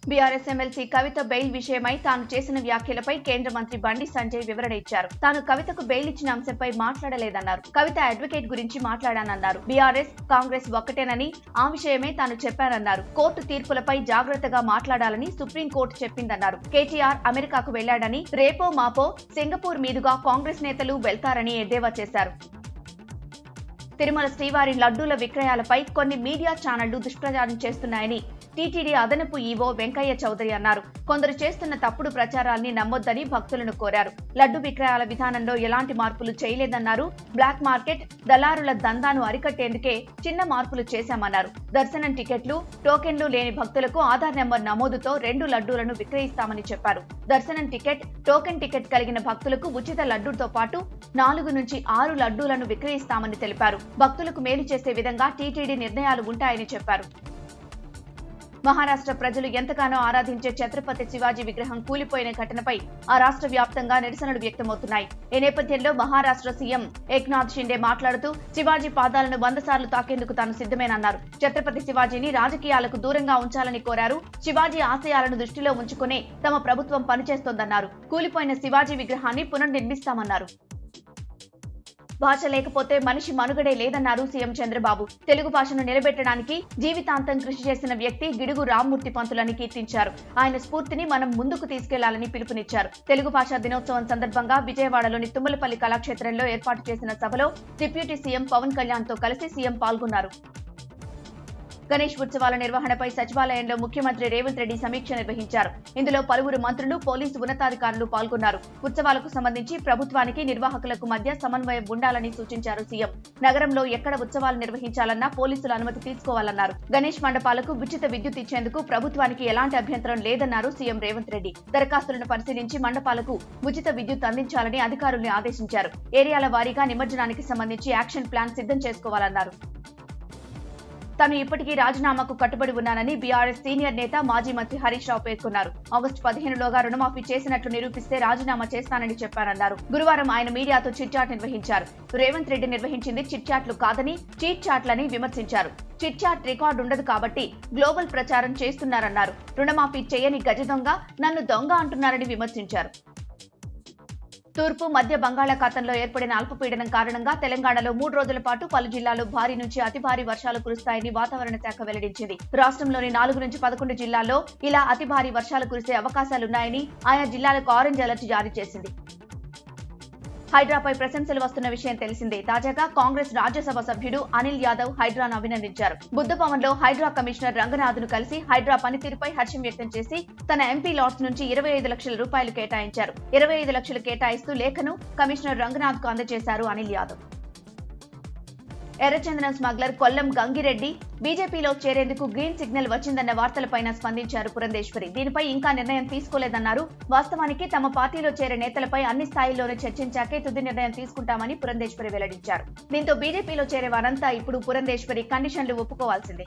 BRS MLC కవిత bail విషయమై తాను చేసిన వ్యాఖ్యలపై కేంద్ర మంత్రి బండి సంజయ్ వివరణ ఇచ్చారు తాను కవితకు బెయిల్ ఇచ్చిన అంశంపై మాట్లాడలేదన్నారు కవిత అడ్వకేట్ గురించి మాట్లాడానన్నారు బీఆర్ఎస్ కాంగ్రెస్ ఒక్కటేనని ఆ విషయమే తాను చెప్పానన్నారు కోర్టు తీర్పులపై జాగ్రత్తగా మాట్లాడాలని సుప్రీంకోర్టు చెప్పిందన్నారు కేటీఆర్ అమెరికాకు వెళ్లాడని రేపో మాపో సింగపూర్ మీదుగా కాంగ్రెస్ నేతలు వెళ్తారని ఎద్దేవా చేశారు తిరుమల శ్రీవారి లడ్డూల విక్రయాలపై కొన్ని మీడియా ఛానళ్లు దుష్ప్రచారం చేస్తున్నాయని టీటీడీ అదనపు ఈవో వెంకయ్య చౌదరి అన్నారు కొందరు చేస్తున్న తప్పుడు ప్రచారాల్ని నమ్మొద్దని భక్తులను కోరారు లడ్డు విక్రయాల విధానంలో ఎలాంటి మార్పులు చేయలేదన్నారు బ్లాక్ మార్కెట్ దళారుల దందాను అరికట్టేందుకే చిన్న మార్పులు చేశామన్నారు దర్శనం టికెట్లు టోకెన్లు లేని భక్తులకు ఆధార్ నెంబర్ నమోదుతో రెండు లడ్డూలను విక్రయిస్తామని చెప్పారు దర్శనం టికెట్ టోకెన్ టికెట్ కలిగిన భక్తులకు ఉచిత లడ్డూతో పాటు నాలుగు నుంచి ఆరు లడ్డూలను విక్రయిస్తామని తెలిపారు భక్తులకు మేలు చేసే విధంగా టీటీడీ నిర్ణయాలు ఉంటాయని చెప్పారు మహారాష్ట్ర ప్రజలు ఎంతగానో ఆరాధించే ఛత్రపతి శివాజీ విగ్రహం కూలిపోయిన ఘటనపై ఆ రాష్ట్ర వ్యాప్తంగా నిరసనలు వ్యక్తమవుతున్నాయి ఈ నేపథ్యంలో మహారాష్ట్ర సీఎం ఏక్నాథ్ షిండే మాట్లాడుతూ శివాజీ పాదాలను వంద సార్లు తాకేందుకు తాను సిద్ధమేనన్నారు ఛత్రపతి శివాజీని రాజకీయాలకు దూరంగా ఉంచాలని కోరారు శివాజీ ఆశయాలను దృష్టిలో ఉంచుకునే తమ ప్రభుత్వం పనిచేస్తోందన్నారు కూలిపోయిన శివాజీ విగ్రహాన్ని పునర్నిర్మిస్తామన్నారు భాష లేకపోతే మనిషి మనుగడే లేదన్నారు సీఎం చంద్రబాబు తెలుగు భాషను నిలబెట్టడానికి జీవితాంతం కృషి చేసిన వ్యక్తి గిడుగు రామ్మూర్తి పంతులని కీర్తించారు ఆయన స్ఫూర్తిని మనం ముందుకు తీసుకెళ్లాలని పిలుపునిచ్చారు తెలుగు భాషా దినోత్సవం సందర్భంగా విజయవాడలోని తుమ్మలపల్లి కళాక్షేత్రంలో ఏర్పాటు చేసిన సభలో డిప్యూటీ సీఎం పవన్ కళ్యాణ్ తో కలిసి సీఎం పాల్గొన్నారు గణేష్ ఉత్సవాల నిర్వహణపై సచివాలయంలో ముఖ్యమంత్రి రేవంత్ రెడ్డి సమీక్ష నిర్వహించారు ఇందులో పలువురు మంత్రులు పోలీసు ఉన్నతాధికారులు పాల్గొన్నారు ఉత్సవాలకు సంబంధించి ప్రభుత్వానికి నిర్వాహకులకు మధ్య సమన్వయం ఉండాలని సూచించారు సీఎం నగరంలో ఎక్కడ ఉత్సవాలు నిర్వహించాలన్నా పోలీసుల అనుమతి తీసుకోవాలన్నారు గణేష్ మండపాలకు ఉచిత విద్యుత్ ఇచ్చేందుకు ప్రభుత్వానికి ఎలాంటి అభ్యంతరం లేదన్నారు సీఎం రేవంత్ రెడ్డి దరఖాస్తులను పరిశీలించి మండపాలకు ఉచిత విద్యుత్ అందించాలని అధికారుల్ని ఆదేశించారు ఏరియాల వారీగా నిమజ్జనానికి సంబంధించి యాక్షన్ ప్లాన్ సిద్ధం చేసుకోవాలన్నారు తాను ఇప్పటికీ రాజీనామాకు కట్టుబడి ఉన్నానని బీఆర్ఎస్ సీనియర్ నేత మాజీ మంత్రి హరీష్ రావు పేర్కొన్నారు ఆగస్టు పదిహేనులోగా రుణమాఫీ చేసినట్లు నిరూపిస్తే రాజీనామా చేస్తానని చెప్పారన్నారు గురువారం ఆయన మీడియాతో చిట్చాట్ నిర్వహించారు రేవంత్ రెడ్డి నిర్వహించింది చిట్చాట్లు కాదని చీట్ చాట్లని విమర్శించారు చిట్చాట్ రికార్డు ఉండదు కాబట్టి గ్లోబల్ ప్రచారం చేస్తున్నారన్నారు రుణమాఫీ చేయని గజ దొంగ నన్ను దొంగ అంటున్నారని విమర్శించారు తూర్పు మధ్య బంగాళాఖాతంలో ఏర్పడిన అల్పపీడనం కారణంగా తెలంగాణలో మూడు రోజుల పాటు పలు జిల్లాల్లో భారీ నుంచి అతి భారీ వర్షాలు కురుస్తాయని వాతావరణ శాఖ వెల్లడించింది రాష్ట్రంలోని నాలుగు నుంచి పదకొండు జిల్లాల్లో ఇలా అతి భారీ వర్షాలు కురిసే అవకాశాలున్నాయని ఆయా జిల్లాలకు ఆరెంజ్ అలర్ట్ జారీ చేసింది హైడ్రాపై ప్రశంసలు వస్తున్న విషయం తెలిసిందే తాజాగా కాంగ్రెస్ రాజ్యసభ సభ్యుడు అనిల్ యాదవ్ హైడ్రాను అభినందించారు బుద్ధభవన్ లో హైడ్రా కమిషనర్ రంగనాథ్ను కలిసి హైడ్రా పనితీరుపై హర్షం వ్యక్తం చేసి తన ఎంపీ లాట్స్ నుంచి ఇరవై ఐదు లక్షల రూపాయలు కేటాయించారు ఇరవై ఐదు లక్షలు కేటాయిస్తూ లేఖను కమిషనర్ రంగనాథ్ కు అందజేశారు అనిల్ యాదవ్ ఎర్రచందనం స్మగ్లర్ కొల్లం గంగిరెడ్డి బీజేపీలో చేరేందుకు గ్రీన్ సిగ్నల్ వచ్చిందన్న వార్తలపైన స్పందించారు పురంధేశ్వరి దీనిపై ఇంకా నిర్ణయం తీసుకోలేదన్నారు వాస్తవానికి తమ పార్టీలో చేరే నేతలపై అన్ని స్థాయిల్లోనూ చర్చించాకే తుది నిర్ణయం తీసుకుంటామని పురంధేశ్వరి వెల్లడించారు దీంతో బీజేపీలో చేరే వారంతా ఇప్పుడు పురంధేశ్వరి కండిషన్లు ఒప్పుకోవాల్సిందే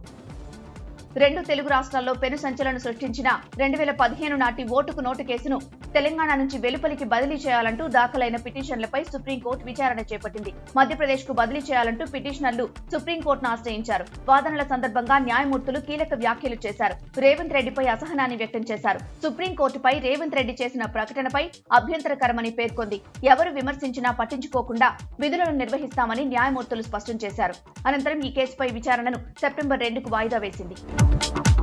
రెండు తెలుగు రాష్ట్రాల్లో పెను సంచలనం సృష్టించిన రెండు వేల పదిహేను నాటి ఓటుకు నోటు కేసును తెలంగాణ నుంచి వెలుపలికి బదిలీ చేయాలంటూ దాఖలైన పిటిషన్లపై సుప్రీంకోర్టు విచారణ చేపట్టింది మధ్యప్రదేశ్ కు బదిలీ చేయాలంటూ పిటిషనర్లు సుప్రీంకోర్టును ఆశ్రయించారు వాదనల సందర్భంగా న్యాయమూర్తులు కీలక వ్యాఖ్యలు చేశారు రేవంత్ రెడ్డిపై అసహనాన్ని వ్యక్తం చేశారు సుప్రీంకోర్టుపై రేవంత్ రెడ్డి చేసిన ప్రకటనపై అభ్యంతరకరమని పేర్కొంది ఎవరు విమర్శించినా పట్టించుకోకుండా విధులను నిర్వహిస్తామని న్యాయమూర్తులు స్పష్టం చేశారు అనంతరం ఈ కేసుపై విచారణను సెప్టెంబర్ రెండుకు వాయిదా వేసింది